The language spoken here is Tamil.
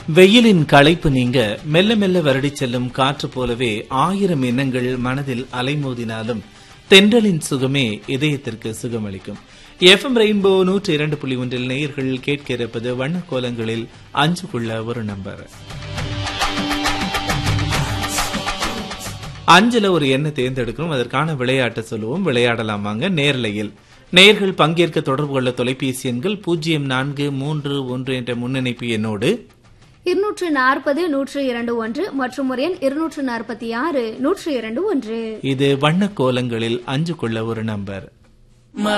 வெயிலின் களைப்பு நீங்க மெல்ல மெல்ல வருடிச் செல்லும் காற்று போலவே ஆயிரம் எண்ணங்கள் மனதில் அலைமோதினாலும் தென்றலின் சுகமே இதயத்திற்கு சுகமளிக்கும் எஃப்எம் ரெயின்போ நூற்றி இரண்டு புள்ளி ஒன்றில் நேயர்கள் கேட்க இருப்பது வண்ண கோலங்களில் அஞ்சுக்குள்ள ஒரு நம்பர் அஞ்சுல ஒரு எண்ணை தேர்ந்தெடுக்கணும் அதற்கான விளையாட்டை சொல்லுவோம் விளையாடலாம் வாங்க நேரலையில் நேயர்கள் பங்கேற்க தொடர்பு கொள்ள தொலைபேசி எண்கள் பூஜ்ஜியம் நான்கு மூன்று ஒன்று என்ற முன்னிணைப்பு எண்ணோடு இருநூற்று நாற்பது நூற்று இரண்டு ஒன்று மற்றும் ஒரு எண் இருநூற்று நாற்பத்தி ஆறு நூற்று இரண்டு ஒன்று இது வண்ண கோலங்களில் அஞ்சுக்குள்ள ஒரு நம்பர்